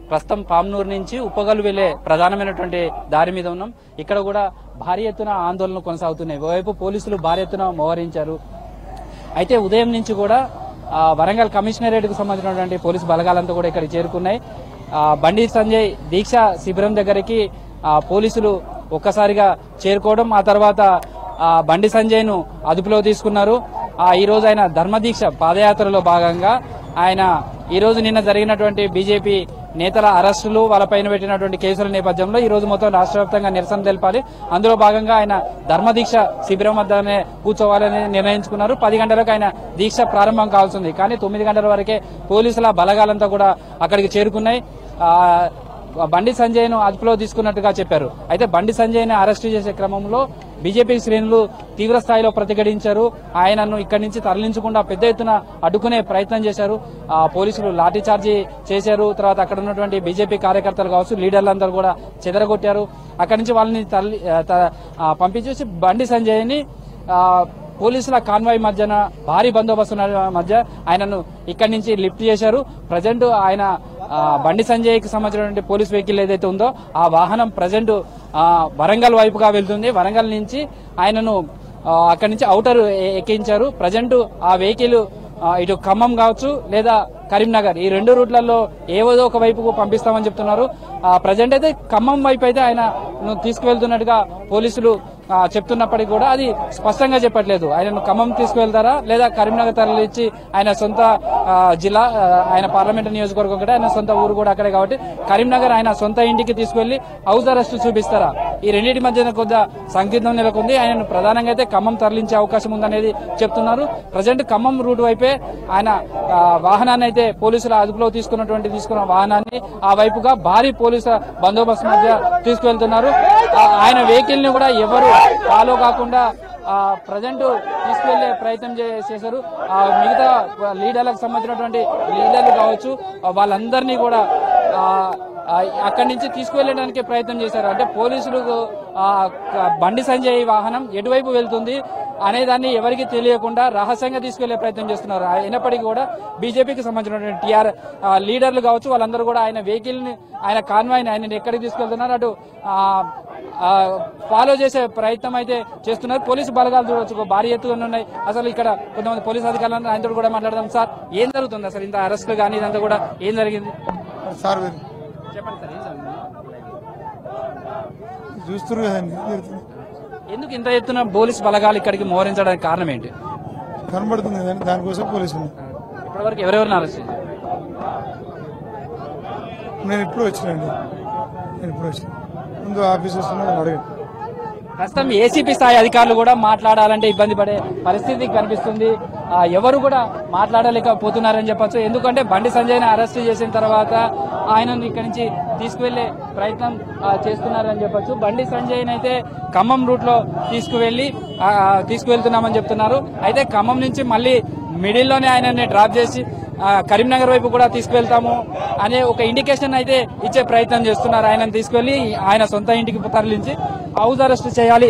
ప్రస్తుతం పామ్నూరు నుంచి ఉప్పగలు వెళ్లే ప్రధానమైనటువంటి దారి మీద ఉన్నాం ఇక్కడ కూడా భారీ ఎత్తున ఆందోళనలు కొనసాగుతున్నాయి ఓవైపు పోలీసులు భారీ ఎత్తున మోహరించారు అయితే ఉదయం నుంచి కూడా ఆ, వరంగల్ కమిషనరేట్ కు సంబంధించినటువంటి పోలీసు బలగాలంతా కూడా ఇక్కడ చేరుకున్నాయి ఆ, బండి సంజయ్ దీక్ష శిబిరం దగ్గరికి ఆ, పోలీసులు ఒక్కసారిగా చేరుకోవడం ఆ తర్వాత ఆ, బండి సంజయ్ ను అదుపులో తీసుకున్నారు ఆ, ఈ రోజు ఆయన ధర్మదీక్ష పాదయాత్రలో భాగంగా ఆయన ఈ రోజు నిన్న జరిగినటువంటి బీజేపీ నేతల అరెస్టులు వాళ్ళపైన పెట్టినటువంటి కేసుల నేపథ్యంలో ఈ రోజు మొత్తం రాష్ట్ర వ్యాప్తంగా నిరసన తెలపాలి అందులో భాగంగా ఆయన ధర్మదీక్ష శిబిరం వద్దనే కూర్చోవాలని నిర్ణయించుకున్నారు పది గంటలకు ఆయన దీక్ష ప్రారంభం కావాల్సింది కానీ తొమ్మిది గంటల వరకే పోలీసుల బలగాలంతా కూడా అక్కడికి చేరుకున్నాయి ఆ, బండి సంజయ్ ను అదుపులో తీసుకున్నట్టుగా చెప్పారు అయితే బండి సంజయ్ ని అరెస్ట్ చేసే క్రమంలో బీజేపీ శ్రేణులు తీవ్ర స్థాయిలో ప్రతిఘటించారు ఆయనను ఇక్కడి నుంచి తరలించకుండా పెద్ద ఎత్తున అడ్డుకునే ప్రయత్నం చేశారు ఆ పోలీసులు లాఠీ చార్జీ చేశారు తర్వాత అక్కడ ఉన్నటువంటి బీజేపీ కార్యకర్తలు కావచ్చు లీడర్లందరూ కూడా చెదరగొట్టారు అక్కడి నుంచి వాళ్ళని తరలి ఆ, త- ఆ, పంపించేసి బండి సంజయ్ ని ఆ, పోలీసుల కాన్వాయ్ మధ్యన భారీ బందోబస్తు ఉన్న మధ్య ఆయనను ఇక్కడి నుంచి లిఫ్ట్ చేశారు ప్రజెంట్ ఆయన ఆ, బండి సంజయ్ కి సంబంధించినటువంటి పోలీస్ వెహికల్ ఏదైతే ఉందో ఆ వాహనం ప్రజెంట్ వరంగల్ వైపుగా వెళ్తుంది వరంగల్ నుంచి ఆయనను ఆ, అక్కడి నుంచి అవుటర్ ఎ- ఎక్కించారు ప్రజెంట్ ఆ వెహికల్ ఆ, ఇటు ఖమ్మం కావచ్చు లేదా కరీంనగర్ ఈ రెండు రూట్లలో ఏవో ఒక వైపుకు పంపిస్తామని చెప్తున్నారు ప్రజెంట్ అయితే ఖమ్మం వైపు అయితే ఆయన తీసుకువెళ్తున్నట్టుగా పోలీసులు ఆ, చెప్తున్నప్పటికీ కూడా అది స్పష్టంగా చెప్పట్లేదు ఆయనను ఖమ్మం తీసుకువెళ్తారా లేదా కరీంనగర్ తరలిచ్చి ఆయన సొంత ఆ, జిల్లా ఆ, ఆయన పార్లమెంట్ నియోజకవర్గం కూడా ఆయన సొంత ఊరు కూడా అక్కడే కాబట్టి కరీంనగర్ ఆయన సొంత ఇంటికి తీసుకువెళ్లి హౌస్ అరెస్ట్ చూపిస్తారా ఈ రెండింటి మధ్యన కొద్దిగా సంకేతం నెలకొంది ఆయనను ప్రధానంగా అయితే ఖమ్మం తరలించే అవకాశం ఉందనేది చెప్తున్నారు ప్రజెంట్ ఖమ్మం రూట్ వైపే ఆయన ఆ, వాహనాన్ని అయితే పోలీసుల అదుపులో తీసుకున్నటువంటి తీసుకున్న వాహనాన్ని ఆ వైపుగా భారీ పోలీసుల బందోబస్తు మధ్య తీసుకువెళ్తున్నారు ఆ, ఆయన వెహికల్ ని కూడా ఎవరు ఫాలో కాకుండా ప్రజెంట్ తీసుకువెళ్లే ప్రయత్నం చే- చేశారు ఆ, మిగతా లీడర్లకు సంబంధించినటువంటి లీడర్లు కావచ్చు ఆ, వాళ్ళందరినీ కూడా ఆ, ఆ, అక్కడి నుంచి తీసుకువెళ్ళడానికి ప్రయత్నం చేశారు అంటే పోలీసులు ఆ, క- బండి సంజయ్ వాహనం ఎటువైపు వెళ్తుంది అనేదాన్ని ఎవరికి తెలియకుండా రహస్యంగా తీసుకెళ్లే ప్రయత్నం చేస్తున్నారు ఆ- అయినప్పటికీ కూడా బీజేపీకి సంబంధించినటువంటి టీఆర్ ఆ, లీడర్లు కావచ్చు వాళ్ళందరూ కూడా ఆయన వెహికల్ ని ఆయన కాన్వాయ్ ని ఆయన ఎక్కడికి తీసుకెళ్తున్నారు అటు ఆ, ఆ, ఫాలో చేసే ప్రయత్నం అయితే చేస్తున్నారు పోలీసు బలగాలు చూడవచ్చు ఒక భారీ ఎత్తుగా ఉన్నాయి అసలు ఇక్కడ కొంతమంది పోలీసు అధికారులు ఆయనతో కూడా మాట్లాడదాం సార్ ఏం జరుగుతుంది అసలు ఇంత అరెస్టులు కానీ ఇదంతా కూడా ఏం జరిగింది సార్ వీరు చెప్పండి సార్ ఏం జరిగింది చూస్తున్నారు కదండి జరుగుతుంది. ఎందుకు ఇంత ఎత్తున పోలీసు బలగాలు ఇక్కడికి మోహరించడానికి కారణం ఏంటి కనబడుతుంది కదండి దానికోసం పోలీసులు ఇప్పటివరకు ఎవరెవరిని అరెస్ట్ చేశారు నేను ఇప్పుడు వచ్చినండి నేను ఇప్పుడు వచ్చిన ముందు ఆఫీస్ వస్తున్నా అడగండి ప్రస్తుతం ఏసీపీ స్థాయి అధికారులు కూడా మాట్లాడాలంటే ఇబ్బంది పడే పరిస్థితి కనిపిస్తుంది ఆ, ఎవరు కూడా మాట్లాడలేకపోతున్నారని చెప్పొచ్చు ఎందుకంటే బండి సంజయ్ని అరెస్ట్ చేసిన తర్వాత ఆయనను ఇక్కడి నుంచి తీసుకువెళ్లే ప్రయత్నం ఆ, చేస్తున్నారని చెప్పొచ్చు బండి సంజయ్ని అయితే ఖమ్మం రూట్ లో తీసుకువెళ్లి ఆ, తీసుకువెళ్తున్నామని చెప్తున్నారు అయితే ఖమ్మం నుంచి మళ్ళీ మిడిల్లోనే ఆయనని డ్రాప్ చేసి ఆ, కరీంనగర్ వైపు కూడా తీసుకువెళ్తాము అనే ఒక ఇండికేషన్ అయితే ఇచ్చే ప్రయత్నం చేస్తున్నారు ఆయనను తీసుకెళ్లి ఆయన సొంత ఇంటికి తరలించి హౌస్ అరెస్ట్ చేయాలి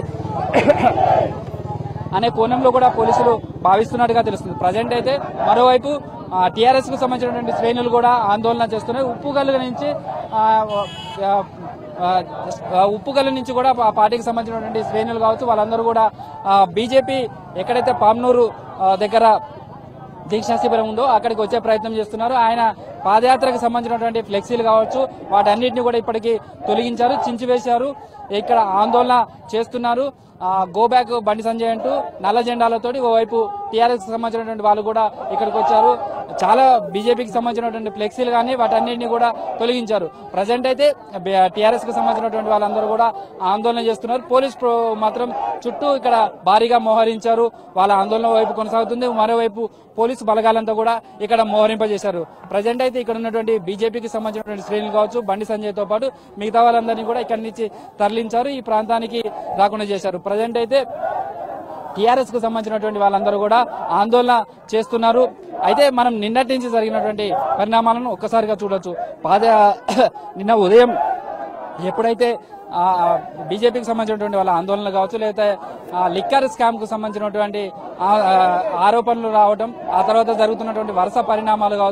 అనే కోణంలో కూడా పోలీసులు భావిస్తున్నట్టుగా తెలుస్తుంది ప్రజెంట్ అయితే మరోవైపు టీఆర్ఎస్ కు సంబంధించినటువంటి శ్రేణులు కూడా ఆందోళన చేస్తున్నాయి ఉప్పుగల్లు నుంచి ఆ, ఆ, ఆ, ఉప్పుగల్లు నుంచి కూడా ఆ పార్టీకి సంబంధించినటువంటి శ్రేణులు కావచ్చు వాళ్ళందరూ కూడా బీజేపీ ఎక్కడైతే పామ్నూరు ఆ, దగ్గర దీక్షా శిబిరం ఉందో అక్కడికి వచ్చే ప్రయత్నం చేస్తున్నారు ఆయన పాదయాత్రకు సంబంధించినటువంటి ఫ్లెక్సీలు కావచ్చు వాటన్నిటిని కూడా ఇప్పటికీ తొలగించారు చించివేశారు ఇక్కడ ఆందోళన చేస్తున్నారు ఆ, గో బ్యాక్ బండి సంజయ్ అంటూ నల్ల జెండాలతోటి ఓవైపు టీఆర్ఎస్ కి సంబంధించినటువంటి వాళ్ళు కూడా ఇక్కడికి వచ్చారు చాలా బీజేపీకి సంబంధించినటువంటి ఫ్లెక్సీలు కానీ వాటన్నిటిని కూడా తొలగించారు ప్రజెంట్ అయితే టీఆర్ఎస్ కి సంబంధించినటువంటి వాళ్ళందరూ కూడా ఆందోళన చేస్తున్నారు పోలీస్ ప్రో మాత్రం చుట్టూ ఇక్కడ భారీగా మోహరించారు వాళ్ళ ఆందోళన వైపు కొనసాగుతుంది మరోవైపు పోలీసు బలగాలంతా కూడా ఇక్కడ మోహరింపజేశారు ప్రజెంట్ అయితే ఇక్కడ ఉన్నటువంటి బీజేపీకి సంబంధించినటువంటి శ్రేణులు కావచ్చు బండి సంజయ్ తో పాటు మిగతా వాళ్ళందరినీ కూడా ఇక్కడి నుంచి తరలించారు ఈ ప్రాంతానికి రాకుండా చేశారు ప్రజెంట్ అయితే టీఆర్ఎస్ కు సంబంధించినటువంటి వాళ్ళందరూ కూడా ఆందోళన చేస్తున్నారు అయితే మనం నిన్నటి నుంచి జరిగినటువంటి పరిణామాలను ఒక్కసారిగా చూడొచ్చు పాద నిన్న ఉదయం ఎప్పుడైతే ఆ, బీజేపీకి సంబంధించినటువంటి వాళ్ళ ఆందోళనలు కావచ్చు లేకపోతే ఆ, లిక్కర్ స్కామ్ కు సంబంధించినటువంటి ఆ, ఆ, ఆరోపణలు రావడం ఆ తర్వాత జరుగుతున్నటువంటి వరుస పరిణామాలు కావచ్చు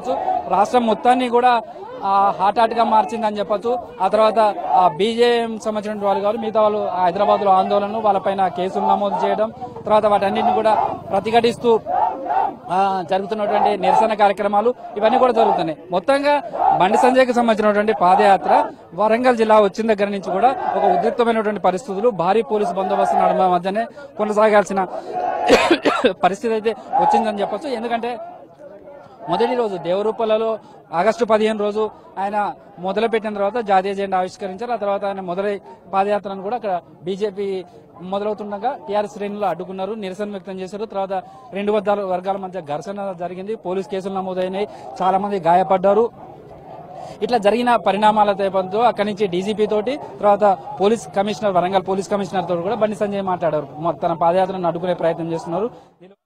రాష్ట్రం మొత్తాన్ని కూడా హాట్ హాట్ గా మార్చిందని చెప్పొచ్చు ఆ తర్వాత ఆ బీజేఎం సంబంధించిన వాళ్ళు కాదు మిగతా వాళ్ళు హైదరాబాద్ లో ఆందోళన వాళ్ళపైన కేసులు నమోదు చేయడం తర్వాత వాటన్నిటిని కూడా ప్రతిఘటిస్తూ ఆ, జరుగుతున్నటువంటి నిరసన కార్యక్రమాలు ఇవన్నీ కూడా జరుగుతున్నాయి మొత్తంగా బండి సంజయ్కి సంబంధించినటువంటి పాదయాత్ర వరంగల్ జిల్లా వచ్చిన దగ్గర నుంచి కూడా ఒక ఉద్రిక్తమైనటువంటి పరిస్థితులు భారీ పోలీసు బందోబస్తు నడుమ మధ్యనే కొనసాగాల్సిన పరిస్థితి అయితే వచ్చిందని చెప్పొచ్చు ఎందుకంటే మొదటి రోజు దేవరూపలలో ఆగస్టు పదిహేను రోజు ఆయన మొదలుపెట్టిన తర్వాత జాతీయ జెండా ఆవిష్కరించారు ఆ తర్వాత ఆయన మొదలై పాదయాత్రను కూడా అక్కడ బీజేపీ మొదలవుతుండగా టీఆర్ఎస్ శ్రేణులు అడ్డుకున్నారు నిరసన వ్యక్తం చేశారు తర్వాత రెండు వర్గాల వర్గాల మధ్య ఘర్షణ జరిగింది పోలీస్ కేసులు నమోదైనాయి చాలా మంది గాయపడ్డారు ఇట్లా జరిగిన పరిణామాల నేపథ్యంలో అక్కడి నుంచి డీజీపీ తోటి తర్వాత police commissioner Warangal police commissioner తోటి కూడా బండి సంజయ్ మాట్లాడారు మొ- తన పాదయాత్రను అడ్డుకునే ప్రయత్నం చేస్తున్నారు దీనిలో